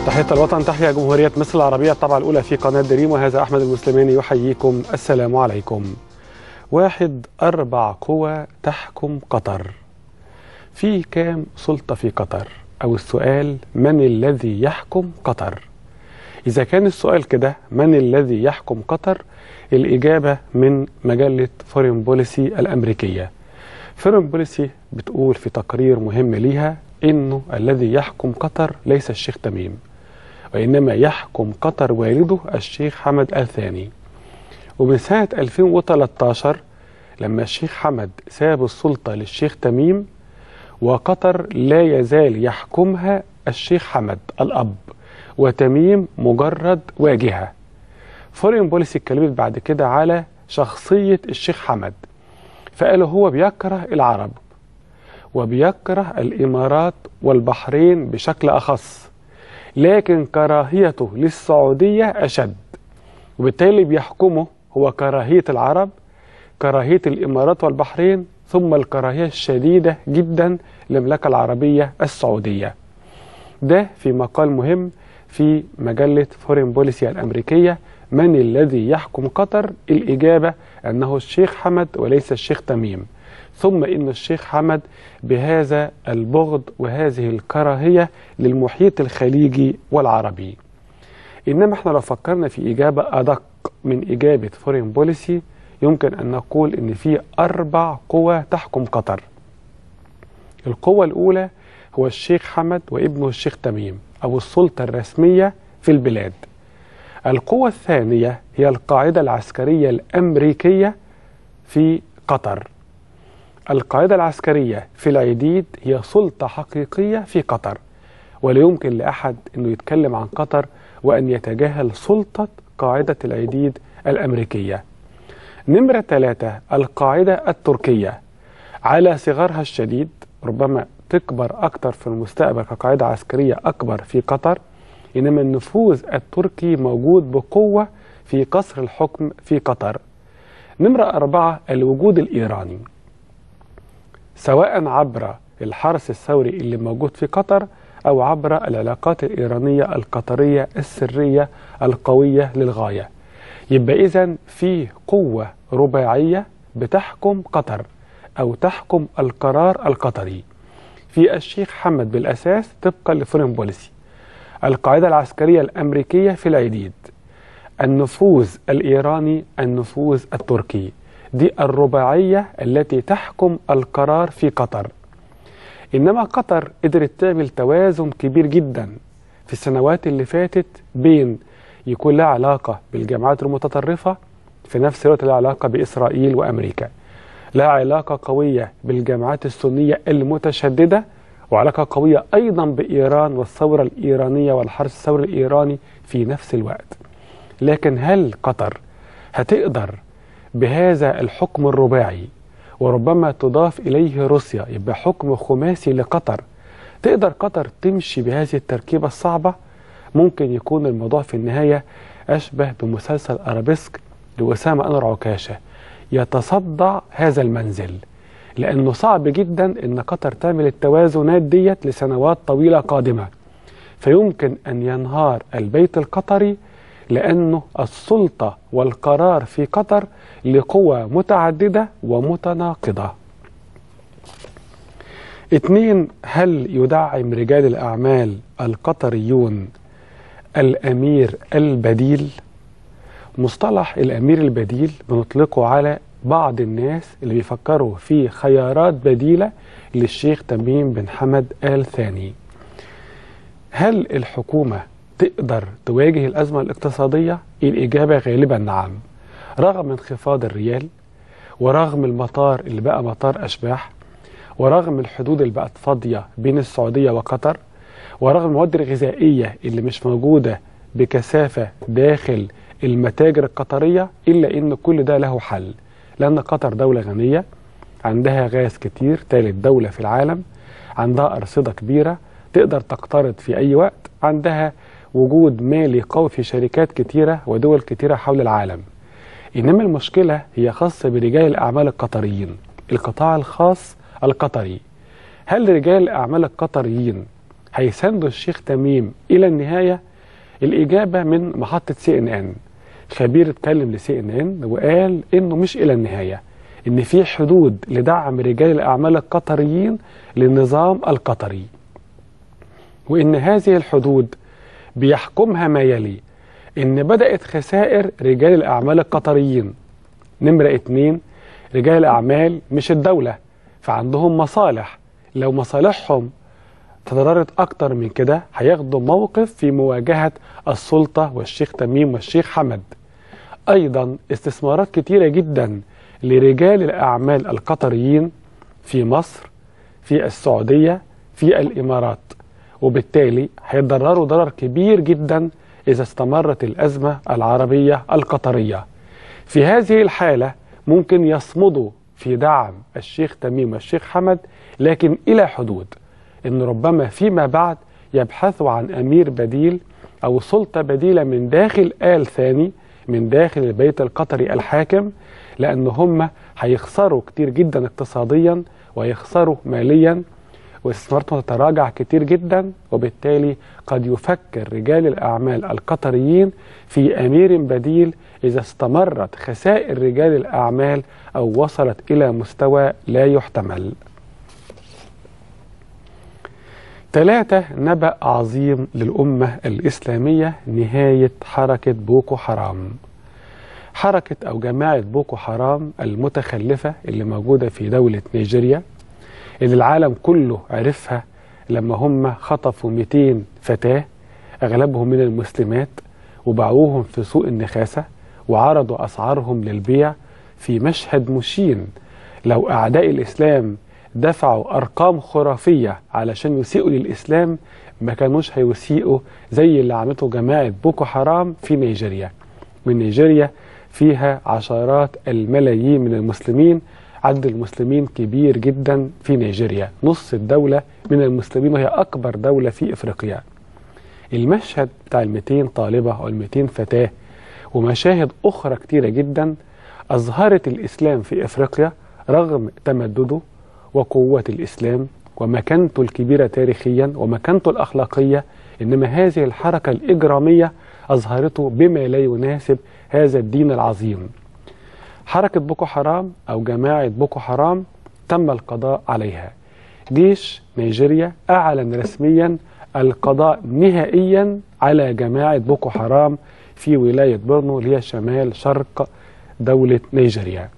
تحية الوطن تحيا جمهورية مصر العربية الطبعة الأولى في قناة دريم وهذا أحمد المسلماني يحييكم السلام عليكم واحد أربع قوى تحكم قطر في كام سلطة في قطر أو السؤال من الذي يحكم قطر إذا كان السؤال كده من الذي يحكم قطر الإجابة من مجلة فورين بوليسي الأمريكية فورين بوليسي بتقول في تقرير مهم ليها إنه الذي يحكم قطر ليس الشيخ تميم وإنما يحكم قطر والده الشيخ حمد آل ثاني ومن سنة 2013 لما الشيخ حمد ساب السلطة للشيخ تميم وقطر لا يزال يحكمها الشيخ حمد الأب وتميم مجرد واجهة فورين بوليسي اتكلمت بعد كده على شخصية الشيخ حمد فقالوا هو بيكره العرب وبيكره الإمارات والبحرين بشكل أخص لكن كراهيته للسعودية أشد وبالتالي بيحكمه هو كراهية العرب كراهية الإمارات والبحرين ثم الكراهية الشديدة جدا للمملكة العربية السعودية ده في مقال مهم في مجلة فورين بوليسي الأمريكية من الذي يحكم قطر الإجابة أنه الشيخ حمد وليس الشيخ تميم ثم إن الشيخ حمد بهذا البغض وهذه الكراهية للمحيط الخليجي والعربي إنما احنا لو فكرنا في إجابة أدق من إجابة فورين بوليسي يمكن أن نقول إن في أربع قوى تحكم قطر القوة الأولى هو الشيخ حمد وابنه الشيخ تميم أو السلطة الرسمية في البلاد القوة الثانية هي القاعدة العسكرية الأمريكية في قطر القاعدة العسكرية في العديد هي سلطة حقيقية في قطر ولا يمكن لأحد أنه يتكلم عن قطر وأن يتجاهل سلطة قاعدة العديد الأمريكية نمرة ثلاثة القاعدة التركية على صغرها الشديد ربما تكبر أكثر في المستقبل كقاعدة عسكرية أكبر في قطر إنما النفوذ التركي موجود بقوة في قصر الحكم في قطر نمرة أربعة الوجود الإيراني سواء عبر الحرس الثوري اللي موجود في قطر أو عبر العلاقات الإيرانية القطرية السرية القوية للغاية يبقى إذا في قوة رباعية بتحكم قطر أو تحكم القرار القطري في الشيخ حمد بالأساس طبقا لفورين بوليسي القاعدة العسكرية الأمريكية في العديد النفوذ الإيراني النفوذ التركي دي الرباعية التي تحكم القرار في قطر إنما قطر قدرت تعمل توازن كبير جدا في السنوات اللي فاتت بين يكون لها علاقة بالجماعات المتطرفة في نفس الوقت لها علاقة بإسرائيل وأمريكا لها علاقة قوية بالجماعات السنية المتشددة وعلاقة قوية أيضا بإيران والثورة الإيرانية والحرس الثوري الإيراني في نفس الوقت لكن هل قطر هتقدر بهذا الحكم الرباعي وربما تضاف إليه روسيا يبقى حكم خماسي لقطر تقدر قطر تمشي بهذه التركيبة الصعبة ممكن يكون الموضوع في النهاية أشبه بمسلسل أرابيسك لأسامة أنور عكاشة يتصدع هذا المنزل لأنه صعب جدا أن قطر تعمل التوازنات ديت لسنوات طويلة قادمة فيمكن أن ينهار البيت القطري لأنه السلطة والقرار في قطر لقوى متعددة ومتناقضة اثنين هل يدعم رجال الأعمال القطريون الأمير البديل مصطلح الأمير البديل بنطلقه على بعض الناس اللي بيفكروا في خيارات بديلة للشيخ تميم بن حمد آل ثاني هل الحكومة تقدر تواجه الأزمة الاقتصادية؟ الإجابة غالبا نعم رغم انخفاض الريال ورغم المطار اللي بقى مطار أشباح ورغم الحدود اللي بقت فاضية بين السعودية وقطر ورغم المواد الغذائية اللي مش موجودة بكثافة داخل المتاجر القطرية إلا إن كل ده له حل لأن قطر دولة غنية عندها غاز كتير ثالث دولة في العالم عندها أرصدة كبيرة تقدر تقترض في أي وقت عندها وجود مالي قوي في شركات كتيرة ودول كتيرة حول العالم إنما المشكلة هي خاصة برجال الأعمال القطريين القطاع الخاص القطري هل رجال الأعمال القطريين هيساندوا الشيخ تميم إلى النهاية الإجابة من محطة سي إن إن خبير اتكلم لسي إن إن وقال إنه مش إلى النهاية إن في حدود لدعم رجال الأعمال القطريين للنظام القطري وإن هذه الحدود بيحكمها ما يلي إن بدأت خسائر رجال الأعمال القطريين نمرة اتنين رجال الأعمال مش الدولة فعندهم مصالح لو مصالحهم تضررت أكتر من كده هياخدوا موقف في مواجهة السلطة والشيخ تميم والشيخ حمد أيضا استثمارات كتيرة جدا لرجال الأعمال القطريين في مصر في السعودية في الإمارات وبالتالي هيتضرروا ضرر كبير جدا إذا استمرت الأزمة العربية القطرية في هذه الحالة ممكن يصمدوا في دعم الشيخ تميم والشيخ حمد لكن إلى حدود إن ربما فيما بعد يبحثوا عن أمير بديل أو سلطة بديلة من داخل آل ثاني من داخل البيت القطري الحاكم لأن هم هيخسروا كتير جدا اقتصاديا ويخسروا ماليا واستثماراتهم تتراجع كتير جدا وبالتالي قد يفكر رجال الأعمال القطريين في أمير بديل إذا استمرت خسائر رجال الأعمال أو وصلت إلى مستوى لا يحتمل ثلاثة نبأ عظيم للأمة الإسلامية نهاية حركة بوكو حرام حركة أو جماعة بوكو حرام المتخلفة اللي موجودة في دولة نيجيريا اللي العالم كله عرفها لما هم خطفوا 200 فتاة أغلبهم من المسلمات وباعوهم في سوق النخاسة وعرضوا أسعارهم للبيع في مشهد مشين لو أعداء الإسلام دفعوا أرقام خرافية علشان يسيئوا للإسلام ما كانوش هيسيئوا زي اللي عملته جماعة بوكو حرام في نيجيريا من نيجيريا فيها عشرات الملايين من المسلمين عدد المسلمين كبير جدا في نيجيريا نص الدولة من المسلمين وهي أكبر دولة في إفريقيا المشهد بتاع ال 200 طالبة أو ال 200 فتاة ومشاهد أخرى كتيرة جدا أظهرت الإسلام في إفريقيا رغم تمدده وقوة الإسلام ومكانته الكبيرة تاريخيا ومكانته الأخلاقية إنما هذه الحركة الإجرامية أظهرته بما لا يناسب هذا الدين العظيم حركة بوكو حرام أو جماعة بوكو حرام تم القضاء عليها جيش نيجيريا أعلن رسميا القضاء نهائيا على جماعة بوكو حرام في ولاية بورنو اللي هي شمال شرق دولة نيجيريا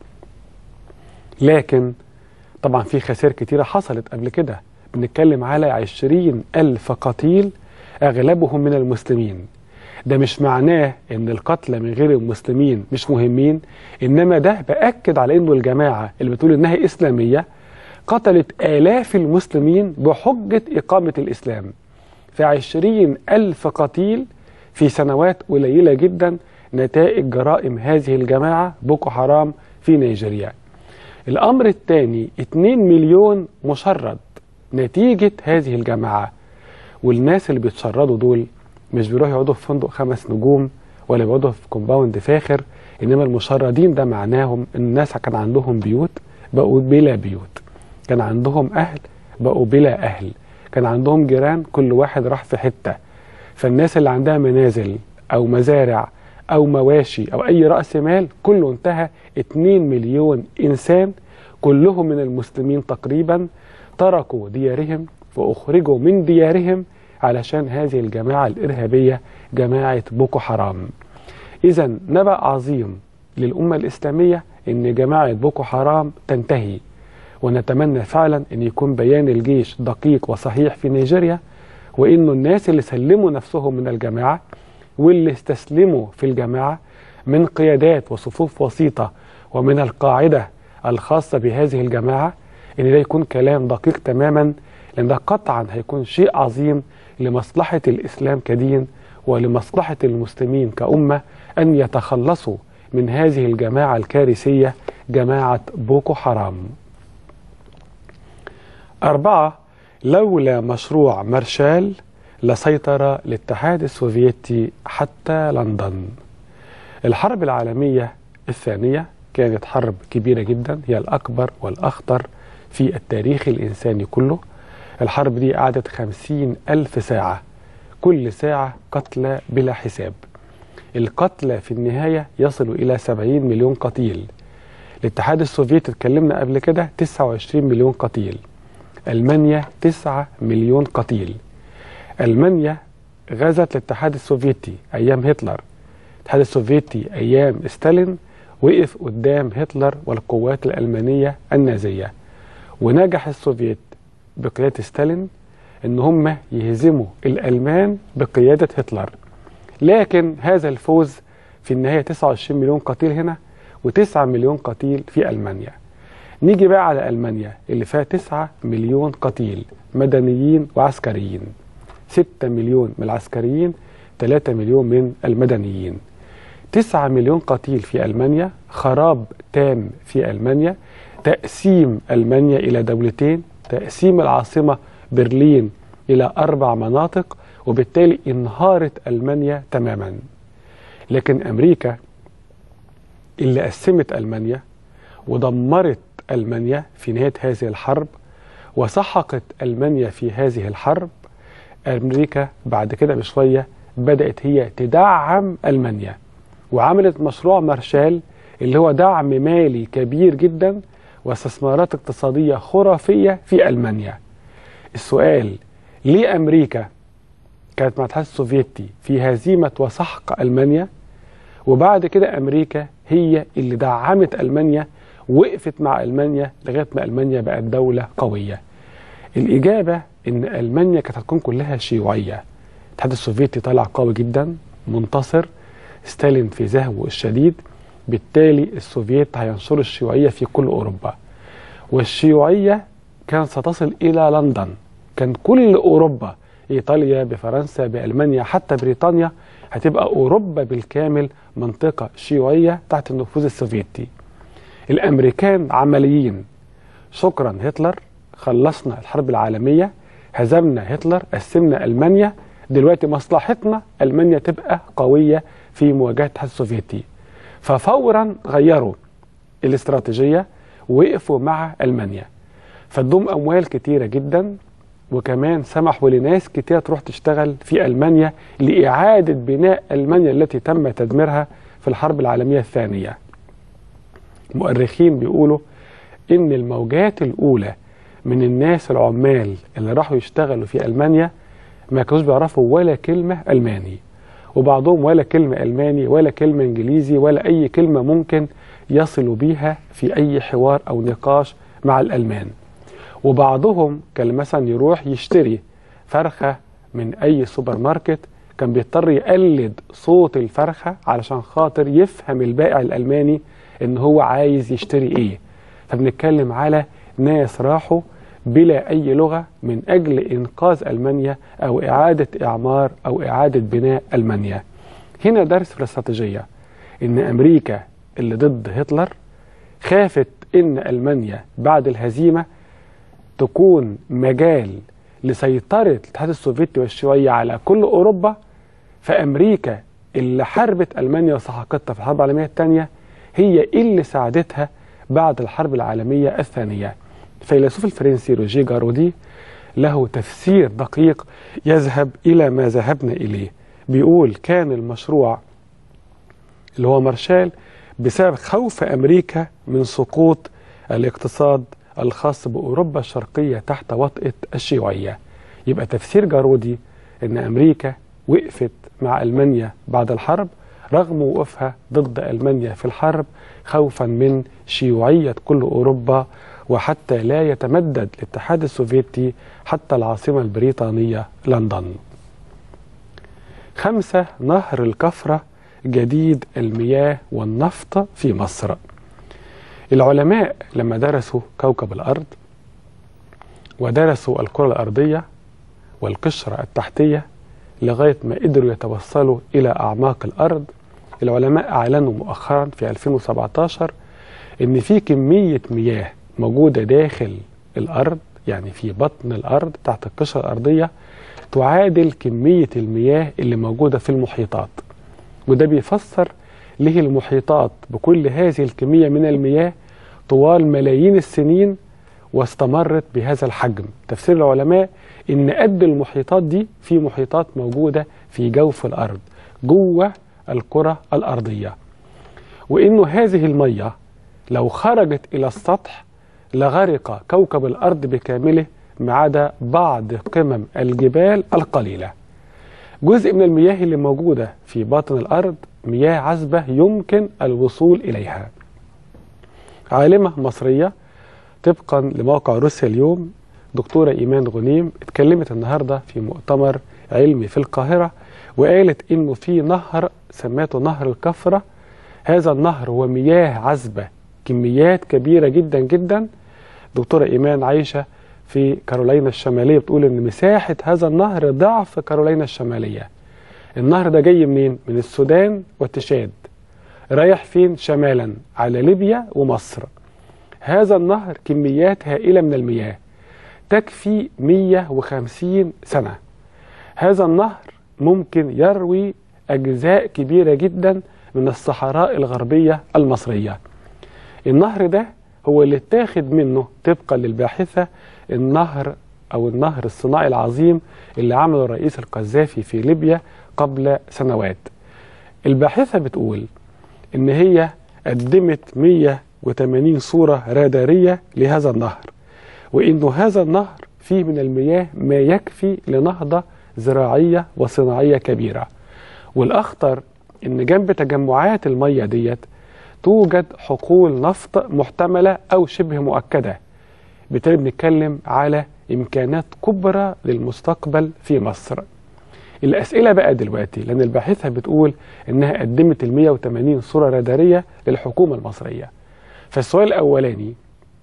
لكن طبعا في خسائر كتيرة حصلت قبل كده بنتكلم على عشرين ألف قتيل أغلبهم من المسلمين ده مش معناه ان القتلى من غير المسلمين مش مهمين انما ده بأكد على انه الجماعة اللي بتقول انها اسلامية قتلت آلاف المسلمين بحجة إقامة الإسلام فعشرين ألف قتيل في سنوات قليلة جدا نتائج جرائم هذه الجماعة بوكو حرام في نيجيريا الأمر الثاني 2 مليون مشرد نتيجة هذه الجماعة والناس اللي بيتشردوا دول مش بيروحوا يقعدوا في فندق خمس نجوم ولا بيقعدوا في كومباوند فاخر انما المشردين ده معناهم ان الناس كان عندهم بيوت بقوا بلا بيوت كان عندهم اهل بقوا بلا اهل كان عندهم جيران كل واحد راح في حته فالناس اللي عندها منازل او مزارع او مواشي او اي راس مال كله انتهى 2 مليون انسان كلهم من المسلمين تقريبا تركوا ديارهم واخرجوا من ديارهم علشان هذه الجماعة الإرهابية جماعة بوكو حرام إذا نبأ عظيم للأمة الإسلامية أن جماعة بوكو حرام تنتهي ونتمنى فعلا أن يكون بيان الجيش دقيق وصحيح في نيجيريا وأنه الناس اللي سلموا نفسهم من الجماعة واللي استسلموا في الجماعة من قيادات وصفوف وسيطة ومن القاعدة الخاصة بهذه الجماعة أن ده يكون كلام دقيق تماما لأن ده قطعا هيكون شيء عظيم لمصلحة الإسلام كدين ولمصلحة المسلمين كأمة أن يتخلصوا من هذه الجماعة الكارثية جماعة بوكو حرام أربعة لولا مشروع مارشال لسيطر الاتحاد السوفيتي حتى لندن الحرب العالمية الثانية كانت حرب كبيرة جدا هي الأكبر والأخطر في التاريخ الإنساني كله الحرب دي قعدت خمسين ألف ساعة كل ساعة قتلى بلا حساب القتلى في النهاية يصلوا إلى 70 مليون قتيل الاتحاد السوفيتي اتكلمنا قبل كده 29 مليون قتيل ألمانيا 9 مليون قتيل ألمانيا غزت الاتحاد السوفيتي أيام هتلر الاتحاد السوفيتي أيام ستالين وقف قدام هتلر والقوات الألمانية النازية ونجح السوفيت بقيادة ستالين ان هم يهزموا الألمان بقيادة هتلر لكن هذا الفوز في النهاية 29 مليون قتيل هنا و9 مليون قتيل في ألمانيا نيجي بقى على ألمانيا اللي فيها 9 مليون قتيل مدنيين وعسكريين 6 مليون من العسكريين 3 مليون من المدنيين 9 مليون قتيل في ألمانيا خراب تام في ألمانيا تقسيم ألمانيا إلى دولتين تقسيم العاصمة برلين إلى أربع مناطق وبالتالي انهارت ألمانيا تماما لكن أمريكا اللي قسمت ألمانيا ودمرت ألمانيا في نهاية هذه الحرب وسحقت ألمانيا في هذه الحرب أمريكا بعد كده بشوية بدأت هي تدعم ألمانيا وعملت مشروع مارشال اللي هو دعم مالي كبير جدا واستثمارات اقتصادية خرافية في ألمانيا السؤال ليه أمريكا كانت مع الاتحاد السوفيتي في هزيمة وسحق ألمانيا وبعد كده أمريكا هي اللي دعمت ألمانيا وقفت مع ألمانيا لغاية ما ألمانيا بقت دولة قوية الإجابة إن ألمانيا كانت هتكون كلها شيوعية الاتحاد السوفيتي طلع قوي جدا منتصر ستالين في زهوه الشديد بالتالي السوفييت هينشروا الشيوعية في كل أوروبا والشيوعية كانت ستصل إلى لندن كان كل أوروبا إيطاليا بفرنسا بألمانيا حتى بريطانيا هتبقى أوروبا بالكامل منطقة شيوعية تحت النفوذ السوفيتي الأمريكان عمليين شكرا هتلر خلصنا الحرب العالمية هزمنا هتلر قسمنا ألمانيا دلوقتي مصلحتنا ألمانيا تبقى قوية في مواجهة الاتحاد السوفيتي ففورا غيروا الاستراتيجية وقفوا مع ألمانيا فادوم أموال كتيرة جدا وكمان سمحوا لناس كتير تروح تشتغل في ألمانيا لإعادة بناء ألمانيا التي تم تدميرها في الحرب العالمية الثانية مؤرخين بيقولوا إن الموجات الأولى من الناس العمال اللي راحوا يشتغلوا في ألمانيا ما كانوش بيعرفوا ولا كلمة ألماني وبعضهم ولا كلمة ألماني ولا كلمة إنجليزي ولا أي كلمة ممكن يصلوا بيها في أي حوار أو نقاش مع الألمان وبعضهم كان مثلا يروح يشتري فرخة من أي سوبر ماركت كان بيضطر يقلد صوت الفرخة علشان خاطر يفهم البائع الألماني إن هو عايز يشتري إيه فبنتكلم على ناس راحوا بلا أي لغة من أجل إنقاذ ألمانيا أو إعادة إعمار أو إعادة بناء ألمانيا هنا درس في الاستراتيجية إن أمريكا اللي ضد هتلر خافت إن ألمانيا بعد الهزيمة تكون مجال لسيطرة الاتحاد السوفيتي والشيوعية على كل أوروبا فأمريكا اللي حاربت ألمانيا وسحقتها في الحرب العالمية الثانية هي اللي ساعدتها بعد الحرب العالمية الثانية الفيلسوف الفرنسي روجيه جارودي له تفسير دقيق يذهب إلى ما ذهبنا إليه بيقول كان المشروع اللي هو مارشال بسبب خوف أمريكا من سقوط الاقتصاد الخاص بأوروبا الشرقية تحت وطئة الشيوعية يبقى تفسير جارودي أن أمريكا وقفت مع ألمانيا بعد الحرب رغم وقوفها ضد ألمانيا في الحرب خوفا من شيوعية كل أوروبا وحتى لا يتمدد الاتحاد السوفيتي حتى العاصمة البريطانية لندن خمسة نهر الكفرة جديد المياه والنفط في مصر العلماء لما درسوا كوكب الأرض ودرسوا الكرة الأرضية والقشرة التحتية لغاية ما قدروا يتوصلوا إلى أعماق الأرض العلماء أعلنوا مؤخرا في 2017 إن في كمية مياه موجودة داخل الأرض يعني في بطن الأرض تحت القشرة الأرضية تعادل كمية المياه اللي موجودة في المحيطات وده بيفسر ليه المحيطات بكل هذه الكمية من المياه طوال ملايين السنين واستمرت بهذا الحجم تفسير العلماء ان قد المحيطات دي في محيطات موجودة في جوف الارض جوه الكرة الارضية وانه هذه المية لو خرجت الى السطح لغرق كوكب الارض بكامله ما عدا بعض قمم الجبال القليلة جزء من المياه اللي موجودة في باطن الارض مياه عذبة يمكن الوصول اليها عالمة مصرية طبقا لموقع روسيا اليوم دكتورة إيمان غنيم اتكلمت النهاردة في مؤتمر علمي في القاهرة وقالت إنه في نهر سماته نهر الكفرة هذا النهر هو مياه عذبة كميات كبيرة جدا جدا دكتورة إيمان عايشة في كارولينا الشمالية بتقول إن مساحة هذا النهر ضعف كارولينا الشمالية النهر ده جاي منين؟ من السودان والتشاد رايح فين شمالا على ليبيا ومصر هذا النهر كميات هائلة من المياه تكفي 150 سنة هذا النهر ممكن يروي أجزاء كبيرة جدا من الصحراء الغربية المصرية النهر ده هو اللي اتاخد منه طبقا للباحثة النهر أو النهر الصناعي العظيم اللي عمله الرئيس القذافي في ليبيا قبل سنوات الباحثة بتقول إن هي قدمت 180 صورة رادارية لهذا النهر وإنه هذا النهر فيه من المياه ما يكفي لنهضة زراعية وصناعية كبيرة والأخطر إن جنب تجمعات المية ديت توجد حقول نفط محتملة أو شبه مؤكدة بالتالي بنتكلم على إمكانات كبرى للمستقبل في مصر الأسئلة بقى دلوقتي لأن الباحثة بتقول إنها قدمت ال 180 صورة رادارية للحكومة المصرية فالسؤال الأولاني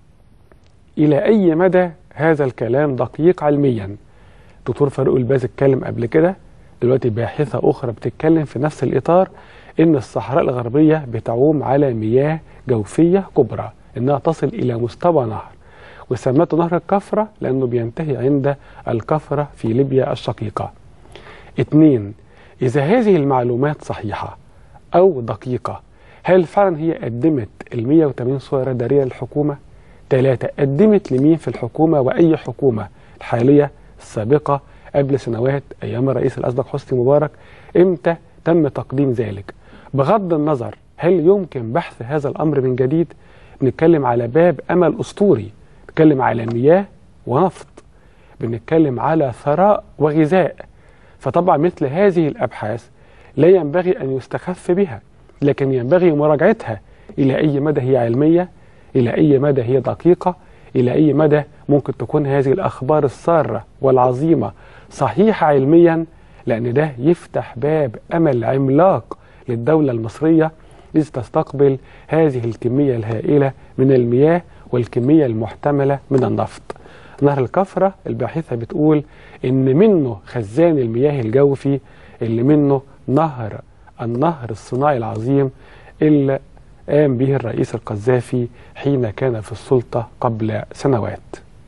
إلى أي مدى هذا الكلام دقيق علميا دكتور فاروق الباز اتكلم قبل كده دلوقتي باحثة أخرى بتتكلم في نفس الإطار إن الصحراء الغربية بتعوم على مياه جوفية كبرى إنها تصل إلى مستوى نهر وسمته نهر الكفرة لأنه بينتهي عند الكفرة في ليبيا الشقيقة اتنين إذا هذه المعلومات صحيحة أو دقيقة هل فعلا هي قدمت ال 180 صورة رادارية للحكومة؟ ثلاثة قدمت لمين في الحكومة وأي حكومة الحالية السابقة قبل سنوات أيام الرئيس الأسبق حسني مبارك إمتى تم تقديم ذلك بغض النظر هل يمكن بحث هذا الأمر من جديد بنتكلم على باب أمل أسطوري بنتكلم على مياه ونفط بنتكلم على ثراء وغذاء فطبعا مثل هذه الأبحاث لا ينبغي أن يستخف بها لكن ينبغي مراجعتها إلى أي مدى هي علمية إلى أي مدى هي دقيقة إلى أي مدى ممكن تكون هذه الأخبار السارة والعظيمة صحيحة علميا لأن ده يفتح باب أمل عملاق للدولة المصرية إذ تستقبل هذه الكمية الهائلة من المياه والكمية المحتملة من النفط نهر الكفرة الباحثة بتقول إن منه خزان المياه الجوفي اللي منه نهر النهر الصناعي العظيم اللي قام به الرئيس القذافي حين كان في السلطة قبل سنوات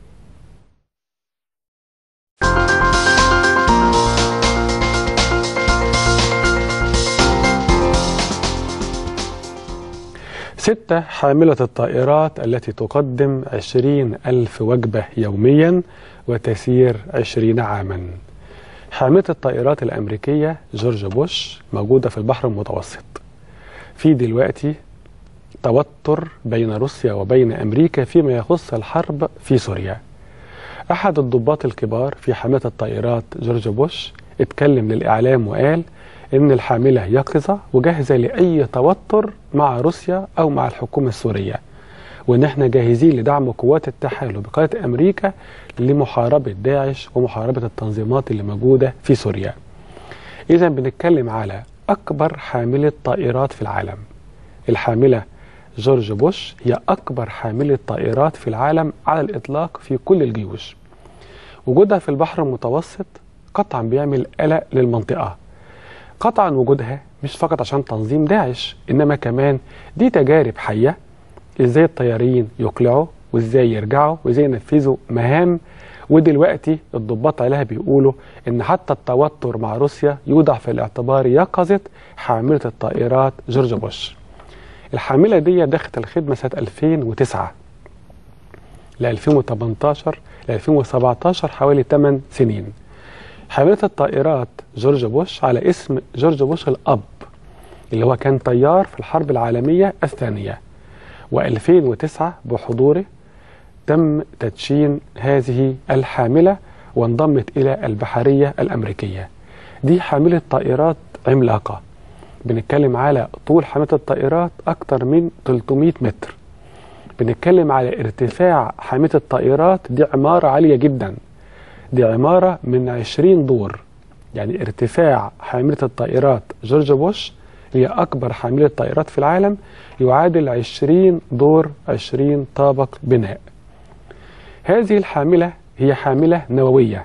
ستة حاملة الطائرات التي تقدم عشرين ألف وجبة يوميا وتسير عشرين عاما حاملة الطائرات الأمريكية جورج بوش موجودة في البحر المتوسط في دلوقتي توتر بين روسيا وبين أمريكا فيما يخص الحرب في سوريا أحد الضباط الكبار في حاملة الطائرات جورج بوش اتكلم للإعلام وقال إن الحاملة يقظة وجاهزة لأي توتر مع روسيا أو مع الحكومة السورية وإن احنا جاهزين لدعم قوات التحالف بقيادة أمريكا لمحاربة داعش ومحاربة التنظيمات اللي موجودة في سوريا إذا بنتكلم على أكبر حاملة طائرات في العالم الحاملة جورج بوش هي أكبر حاملة طائرات في العالم على الإطلاق في كل الجيوش وجودها في البحر المتوسط قطعا بيعمل قلق للمنطقة قطعا وجودها مش فقط عشان تنظيم داعش إنما كمان دي تجارب حية إزاي الطيارين يقلعوا وإزاي يرجعوا وإزاي ينفذوا مهام ودلوقتي الضباط عليها بيقولوا إن حتى التوتر مع روسيا يوضع في الاعتبار يقظة حاملة الطائرات جورج بوش الحاملة دي دخلت الخدمة سنة 2009 ل 2018 ل 2017 حوالي 8 سنين حاملة الطائرات جورج بوش على اسم جورج بوش الأب اللي هو كان طيار في الحرب العالمية الثانية و2009 بحضوره تم تدشين هذه الحاملة وانضمت إلى البحرية الأمريكية دي حاملة طائرات عملاقة بنتكلم على طول حاملة الطائرات أكثر من 300 متر بنتكلم على ارتفاع حاملة الطائرات دي عمارة عالية جدا دي عمارة من 20 دور يعني ارتفاع حاملة الطائرات جورج بوش هي أكبر حاملة طائرات في العالم يعادل 20 دور 20 طابق بناء هذه الحاملة هي حاملة نووية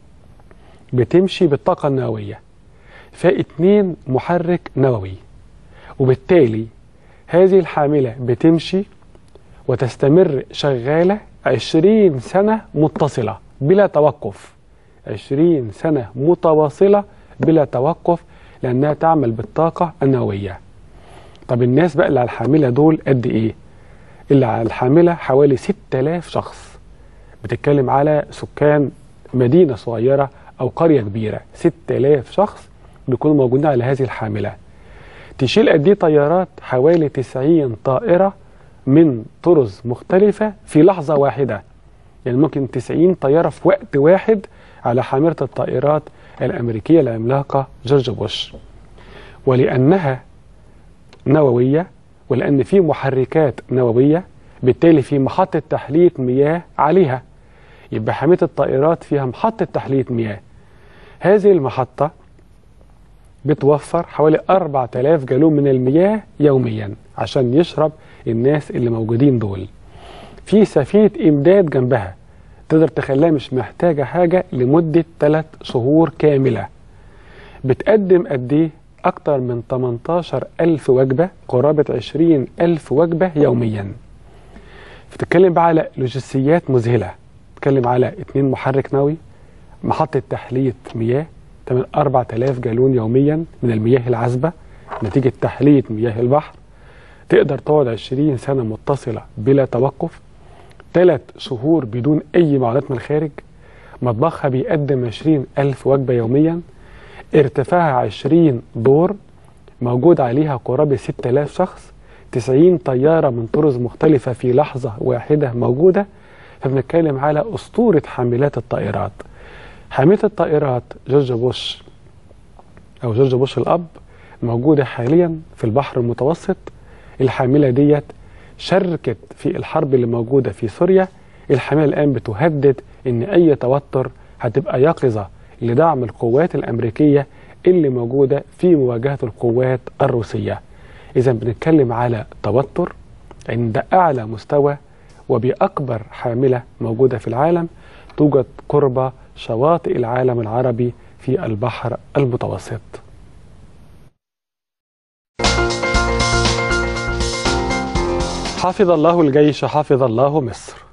بتمشي بالطاقة النووية فاتنين محرك نووي وبالتالي هذه الحاملة بتمشي وتستمر شغالة 20 سنة متصلة بلا توقف 20 سنة متواصلة بلا توقف لأنها تعمل بالطاقة النووية طب الناس بقى اللي على الحاملة دول قد إيه؟ اللي على الحاملة حوالي 6000 شخص بتتكلم على سكان مدينة صغيرة أو قرية كبيرة 6000 شخص بيكونوا موجودين على هذه الحاملة تشيل قد إيه طيارات حوالي 90 طائرة من طرز مختلفة في لحظة واحدة يعني ممكن 90 طيارة في وقت واحد على حاملة الطائرات الأمريكية العملاقة جورج بوش ولأنها نووية ولأن في محركات نووية بالتالي في محطة تحلية مياه عليها يبقى حاملة الطائرات فيها محطة تحلية مياه هذه المحطة بتوفر حوالي 4000 جالون من المياه يوميا عشان يشرب الناس اللي موجودين دول في سفينة إمداد جنبها تقدر تخليها مش محتاجة حاجة لمدة 3 شهور كاملة بتقدم قد إيه؟ أكتر من 18 ألف وجبة قرابة 20 ألف وجبة يوميا بتتكلم بقى على لوجستيات مذهلة بتتكلم على اتنين محرك نووي محطة تحلية مياه تعمل 4000 جالون يوميا من المياه العذبة نتيجة تحلية مياه البحر تقدر تقعد 20 سنة متصلة بلا توقف ثلاث شهور بدون أي معونات من الخارج مطبخها بيقدم 20 ألف وجبة يوميا ارتفاعها 20 دور موجود عليها قرابة 6000 شخص 90 طيارة من طرز مختلفة في لحظة واحدة موجودة فبنتكلم على أسطورة حاملات الطائرات حاملة الطائرات جورج بوش أو جورج بوش الأب موجودة حاليا في البحر المتوسط الحاملة ديت شاركت في الحرب اللي موجودة في سوريا الحاملة الآن بتهدد إن أي توتر هتبقى يقظة لدعم القوات الأمريكية اللي موجودة في مواجهة القوات الروسية إذا بنتكلم على توتر عند أعلى مستوى وبأكبر حاملة موجودة في العالم توجد قرب شواطئ العالم العربي في البحر المتوسط حفظ الله الجيش حفظ الله مصر